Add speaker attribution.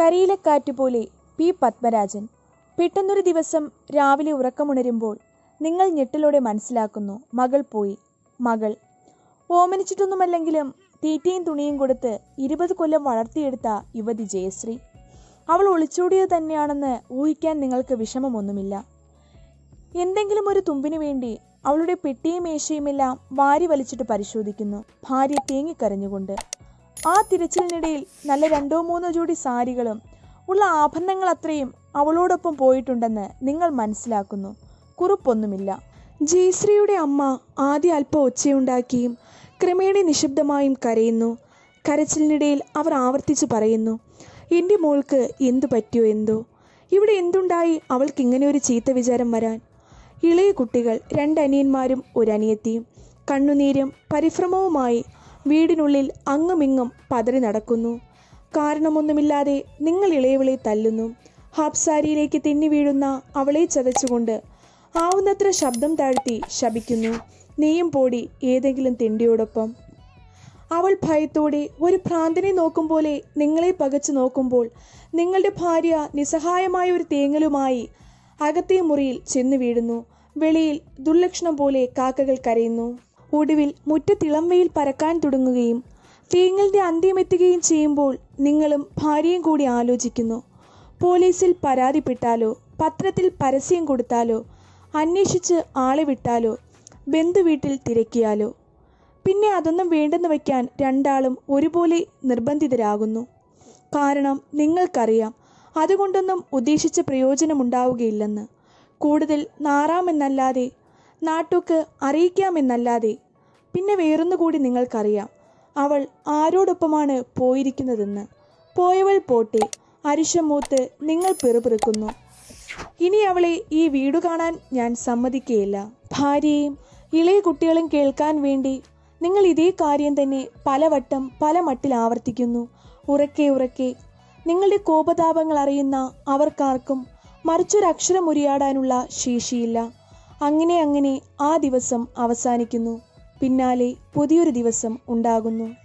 Speaker 1: കരിയിലെ കാറ്റുപോലെ P Padmarajan പെട്ടെന്നൊരു ദിവസം രാവിലെ ഉറക്കമുണരുമ്പോൾ നിങ്ങൾ ഞെട്ടലോടെ മനസ്സിലാക്കുന്നു മകൾ പോയി മകൾ ഓമനിച്ചിട്ടൊന്നുമല്ലെങ്കിലും തീറ്റയും തുണിയും കൊടുത്ത് ഇരുപത് കൊല്ലം വളർത്തിയെടുത്ത യുവതി ജയശ്രീ അവൾ ഒളിച്ചോടിയത് തന്നെയാണെന്ന് ഊഹിക്കാൻ നിങ്ങൾക്ക് വിഷമമൊന്നുമില്ല എന്തെങ്കിലും ഒരു തുമ്പിനു വേണ്ടി അവളുടെ പെട്ടിയും മേശയുമെല്ലാം വാരി വലിച്ചിട്ട് പരിശോധിക്കുന്നു ഭാര്യ തേങ്ങിക്കരഞ്ഞുകൊണ്ട് ആ തിരച്ചിലിനിടയിൽ നല്ല രണ്ടോ മൂന്നോ ജോഡി സാരികളും ഉള്ള ആഭരണങ്ങൾ അത്രയും അവളോടൊപ്പം പോയിട്ടുണ്ടെന്ന് നിങ്ങൾ മനസ്സിലാക്കുന്നു കുറിപ്പൊന്നുമില്ല ജയശ്രീയുടെ അമ്മ ആദ്യ അല്പം ഒച്ചയുണ്ടാക്കിയും ക്രമേണ നിശബ്ദമായും കരയുന്നു കരച്ചിലിനിടയിൽ അവർ ആവർത്തിച്ചു പറയുന്നു എൻ്റെ മോൾക്ക് എന്തു പറ്റിയോ എന്തോ ഇവിടെ എന്തുണ്ടായി അവൾക്ക് ഇങ്ങനെ ഒരു ചീത്ത വിചാരം വരാൻ ഇളയ കുട്ടികൾ രണ്ടനിയന്മാരും ഒരനിയത്തിയും കണ്ണുനീരും പരിഭ്രമവുമായി വീടിനുള്ളിൽ അങ്ങുമിങ്ങും പതറി നടക്കുന്നു കാരണമൊന്നുമില്ലാതെ നിങ്ങൾ ഇളയവളെ തല്ലുന്നു ഹാപ്സാരിയിലേക്ക് തെന്നി വീഴുന്ന അവളെ ചതച്ചുകൊണ്ട് ആവുന്നത്ര ശബ്ദം താഴ്ത്തി ശപിക്കുന്നു നീയും പോടി ഏതെങ്കിലും തിണ്ടിയോടൊപ്പം അവൾ ഭയത്തോടെ ഒരു ഭ്രാന്തനെ നോക്കും പോലെ നിങ്ങളെ പകച്ചു നോക്കുമ്പോൾ നിങ്ങളുടെ ഭാര്യ നിസ്സഹായമായ ഒരു തേങ്ങലുമായി അകത്തെ മുറിയിൽ ചെന്നു വീഴുന്നു വെളിയിൽ ദുർലക്ഷണം പോലെ കാക്കകൾ കരയുന്നു ഒടുവിൽ മുറ്റത്തിളം വെയിൽ പരക്കാൻ തുടങ്ങുകയും തേങ്ങലിന്റെ അന്ത്യമെത്തുകയും ചെയ്യുമ്പോൾ നിങ്ങളും ഭാര്യയും കൂടി ആലോചിക്കുന്നു പോലീസിൽ പരാതിപ്പെട്ടാലോ പത്രത്തിൽ പരസ്യം കൊടുത്താലോ അന്വേഷിച്ച് ആളെ വിട്ടാലോ ബന്ധുവീട്ടിൽ തിരക്കിയാലോ പിന്നെ അതൊന്നും വേണ്ടെന്ന് വയ്ക്കാൻ രണ്ടാളും ഒരുപോലെ നിർബന്ധിതരാകുന്നു കാരണം നിങ്ങൾക്കറിയാം അതുകൊണ്ടൊന്നും ഉദ്ദേശിച്ച പ്രയോജനമുണ്ടാവുകയില്ലെന്ന് കൂടുതൽ നാറാമെന്നല്ലാതെ നാട്ടുക്ക് അറിയിക്കാമെന്നല്ലാതെ പിന്നെ വേറൊന്നുകൂടി നിങ്ങൾക്കറിയാം അവൾ ആരോടൊപ്പമാണ് പോയിരിക്കുന്നതെന്ന് പോയവൾ പോട്ടെ അരിശമൂത്ത് നിങ്ങൾ പിറുപിറുക്കുന്നു ഇനി അവളെ ഈ വീട് കാണാൻ ഞാൻ സമ്മതിക്കുകയില്ല ഭാര്യയും ഇളയ കുട്ടികളും കേൾക്കാൻ വേണ്ടി നിങ്ങൾ ഇതേ കാര്യം തന്നെ പലവട്ടം പല മട്ടിൽ ആവർത്തിക്കുന്നു ഉറക്കെ ഉറക്കെ നിങ്ങളുടെ കോപതാപങ്ങൾ അറിയുന്ന അവർക്കാർക്കും മറിച്ചൊരക്ഷരം ഉരിയാടാനുള്ള ശേഷിയില്ല അങ്ങനെ അങ്ങനെ ആ ദിവസം അവസാനിക്കുന്നു പിന്നാലെ പുതിയൊരു ദിവസം ഉണ്ടാകുന്നു